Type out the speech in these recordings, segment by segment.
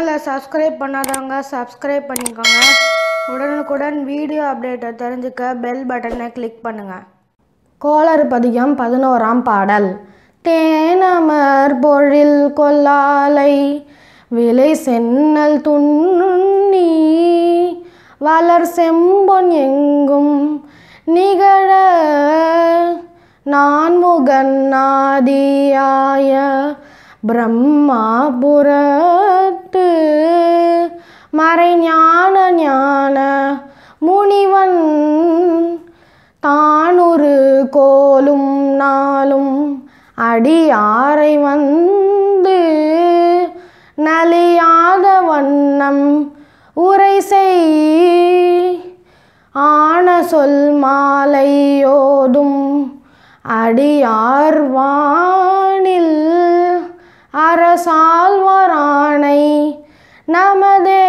சேனலை சப்ஸ்கிரைப் பண்ணாதவங்க சப்ஸ்கிரைப் பண்ணிக்கோங்க உடனுக்குடன் வீடியோ அப்டேட்டை தெரிஞ்சுக்க பெல் பட்டனை கிளிக் பண்ணுங்கள் கோளறு பதிகம் பதினோராம் பாடல் தேனமர் பொழில் கொல்லாலை விலை சென்னல் துண்ணி வளர் செம்பொன் எங்கும் நிகழ நான்முகன் ஆதியாய பிரம்மாபுரத்து மறைஞான ஞான முனிவன் தானொரு கோலும் நாளும் அடியாரை வந்து நலியாத வண்ணம் உரை செய் ஆன சொல் மாலையோதும் அடியார் வானில் அரசாழ்வரானை நமதே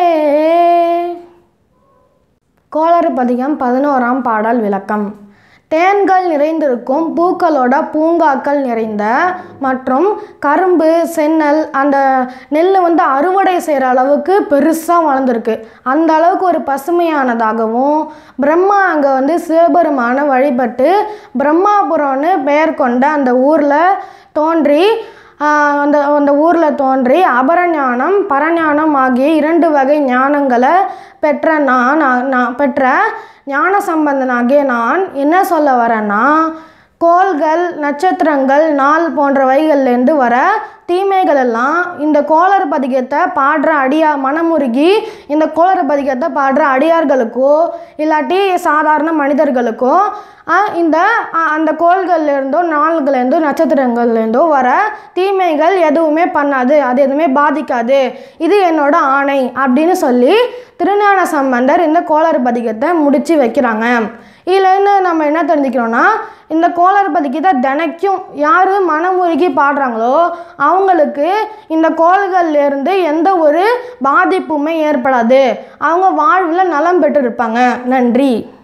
கோளறு பதிகம் பதினோராம் பாடல் விளக்கம் தேன்கள் நிறைந்திருக்கும் பூக்களோட பூங்காக்கள் நிறைந்த மற்றும் கரும்பு சென்னல் அந்த நெல் வந்து அறுவடை செய்கிற அளவுக்கு பெருசாக வளர்ந்துருக்கு அந்த அளவுக்கு ஒரு பசுமையானதாகவும் பிரம்மா அங்கே வந்து சிவபெருமானை வழிபட்டு பிரம்மாபுரம்னு பெயர் கொண்ட அந்த ஊரில் தோன்றி ஆஹ் அந்த அந்த ஊரில் தோன்றி அபரஞானம் பரஞானம் ஆகிய இரண்டு வகை ஞானங்களை பெற்ற நான் நான் பெற்ற ஞான சம்பந்தனாகிய நான் என்ன சொல்ல வரேன்னா கோள்கள் நட்சத்திரங்கள் நாள் போன்றவைகள்லேருந்து வர தீமைகள் எல்லாம் இந்த கோளறு பதிகத்தை பாடுற அடியா மனமுருகி இந்த கோளறு பதிகத்தை பாடுற அடியார்களுக்கோ இல்லாட்டி சாதாரண மனிதர்களுக்கோ ஆஹ் இந்த ஆஹ் அந்த கோள்கள்லேருந்தோ நாள்கள்லேருந்தோ நட்சத்திரங்கள்லேருந்தோ வர தீமைகள் எதுவுமே பண்ணாது அது எதுவுமே பாதிக்காது இது என்னோட ஆணை அப்படின்னு சொல்லி திருஞான சம்பந்தர் இந்த கோளறு பதிகத்தை முடித்து வைக்கிறாங்க இதுலேருந்து நம்ம என்ன தெரிஞ்சுக்கிறோன்னா இந்த கோளறு பதிகத்தை தினைக்கும் யார் மனமுருகி பாடுறாங்களோ அவங்களுக்கு இந்த கோள்கள்லேருந்து எந்த ஒரு பாதிப்புமே ஏற்படாது அவங்க வாழ்வில் நலம் பெற்று இருப்பாங்க நன்றி